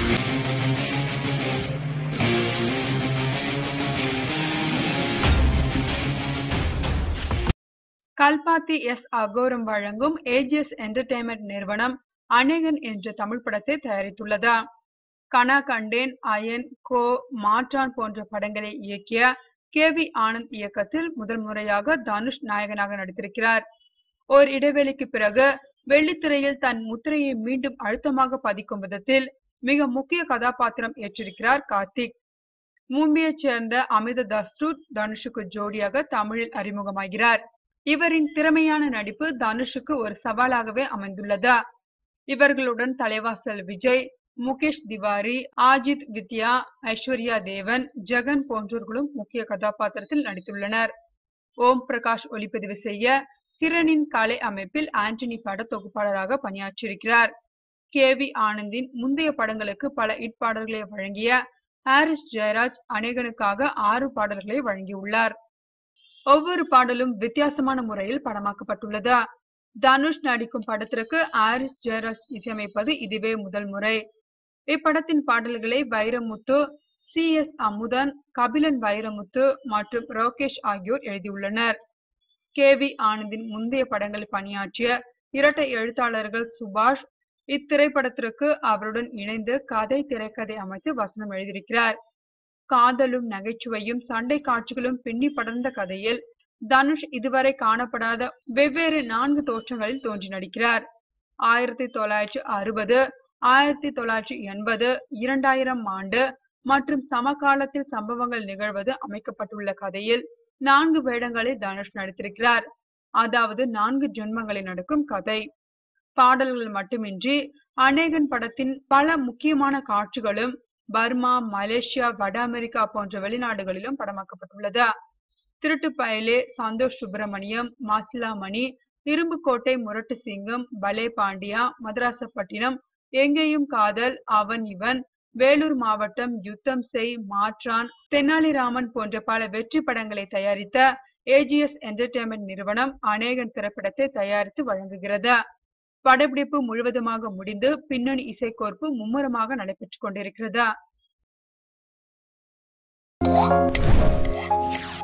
Kalpathi S அகோரம் வழங்கும் AGS entertainment நிறுவனம் அநேகன் என்ற தமிழ் படத்தை தயாரித்துள்ளதா கனா கண்டேன் அயன் கோ மாற்றான் போன்ற படங்களை இயக்கிய கே வி ஆனந்த் இயக்கத்தில் முதல் முறையாக தனுஷ் நாயகனாக நடித்திருக்கிறார் ஓர் இடைவெளிக்கு பிறகு வெள்ளித்திரையில் தன் முத்திரையை மீண்டும் அழுத்தமாக பதிக்கும் விதத்தில் மிக முக்கிய கதாபாத்திரம் ஏற்றிருக்கிறார் கார்த்திக் மும்பையைச் சேர்ந்த அமித தஸ்ரூட் தனுஷுக்கு ஜோடியாக தமிழில் அறிமுகமாகிறார் இவரின் திறமையான நடிப்பு தனுஷுக்கு ஒரு சவாலாகவே அமைந்துள்ளதா இவர்களுடன் தலைவாசல் விஜய் முகேஷ் திவாரி ஆஜித் வித்யா ஐஸ்வர்யா தேவன் ஜெகன் போன்றோர்களும் முக்கிய கதாபாத்திரத்தில் நடித்துள்ளனர் ஓம் பிரகாஷ் ஒளிப்பதிவு செய்ய கிரணின் கலை அமைப்பில் ஆண்டனி பட தொகுப்பாளராக பணியாற்றியிருக்கிறார் கே வி ஆனந்தின் முந்தைய படங்களுக்கு பல இட் பாடல்களை வழங்கிய ஹாரிஸ் ஜெயராஜ் அநேகனுக்காக ஆறு பாடல்களை வழங்கியுள்ளார் ஒவ்வொரு பாடலும் வித்தியாசமான முறையில் படமாக்கப்பட்டுள்ளது தனுஷ் நடிக்கும் படத்திற்கு ஹாரிஸ் ஜெயராஜ் இசையமைப்பது இதுவே முதல் முறை இப்படத்தின் பாடல்களை வைரமுத்து சி எஸ் அமுதன் கபிலன் வைரமுத்து மற்றும் ரோகேஷ் ஆகியோர் எழுதியுள்ளனர் கே வி ஆனந்தின் முந்தைய படங்களில் பணியாற்றிய இரட்டை எழுத்தாளர்கள் சுபாஷ் இத்திரைப்படத்திற்கு அவருடன் இணைந்து கதை திரைக்கதை அமைத்து வசனம் எழுதியிருக்கிறார் காதலும் நகைச்சுவையும் சண்டை காட்சிகளும் பின்னி படர்ந்த கதையில் தனுஷ் இதுவரை காணப்படாத வெவ்வேறு நான்கு தோற்றங்களில் தோன்றி நடிக்கிறார் ஆயிரத்தி தொள்ளாயிரத்தி அறுபது ஆயிரத்தி தொள்ளாயிரத்தி எண்பது இரண்டாயிரம் ஆண்டு மற்றும் சமகாலத்தில் சம்பவங்கள் நிகழ்வது அமைக்கப்பட்டுள்ள கதையில் நான்கு வேடங்களில் தனுஷ் நடித்திருக்கிறார் அதாவது நான்கு ஜென்மங்களில் நடக்கும் கதை பாடல்கள் மட்டுமின்றி அநேகன் படத்தின் பல முக்கியமான காட்சிகளும் பர்மா மலேசியா வட அமெரிக்கா போன்ற வெளிநாடுகளிலும் படமாக்கப்பட்டுள்ளது திருட்டு பயலே சந்தோஷ் சுப்பிரமணியம் மாசிலாமணி இரும்புக்கோட்டை முரட்டு சிங்கம் பலே பாண்டியா மதராசப்பட்டினம் எங்கேயும் காதல் அவன் இவன் வேலூர் மாவட்டம் யுத்தம் செய் மாற்றான் தென்னாலிராமன் போன்ற பல வெற்றி படங்களை தயாரித்த ஏஜிஎஸ் என்டர்டெயின்மெண்ட் நிறுவனம் அநேகன் திரைப்படத்தை தயாரித்து வழங்குகிறது படப்பிடிப்பு முழுவதுமாக முடிந்து பின்னணி இசைக்கோர்ப்பு மும்முரமாக நடைபெற்றுக் கொண்டிருக்கிறது